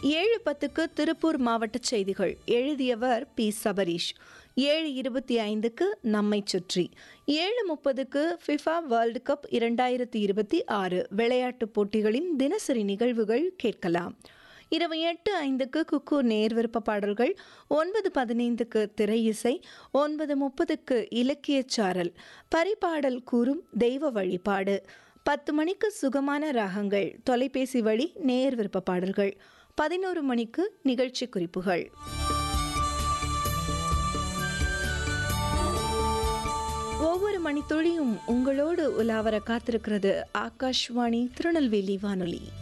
ஏழு பத்துக்கு திருப்பூர் மாவட்ட செய்திகள் எழுதியவர் பி சபரீஷ் ஏழு இருபத்தி ஐந்துக்கு நம்மை சுற்றி ஏழு முப்பதுக்கு ஃபிஃபா வேர்ல்டு கப் இரண்டாயிரத்தி இருபத்தி ஆறு விளையாட்டுப் போட்டிகளின் தினசரி நிகழ்வுகள் கேட்கலாம் இரவு எட்டு ஐந்துக்கு குக்கு நேர்விருப்ப பாடல்கள் ஒன்பது பதினைந்துக்கு திரை இசை ஒன்பது முப்பதுக்கு இலக்கியச் சாரல் பரிபாடல் கூறும் தெய்வ வழிபாடு பத்து மணிக்கு சுகமான ராகங்கள் தொலைபேசி வழி நேர் விருப்ப பாடல்கள் பதினோரு மணிக்கு நிகழ்ச்சி குறிப்புகள் ஒவ்வொரு மணித்துளியும் உங்களோடு உலாவர காத்திருக்கிறது ஆகாஷ்வாணி திருநெல்வேலி வானொலி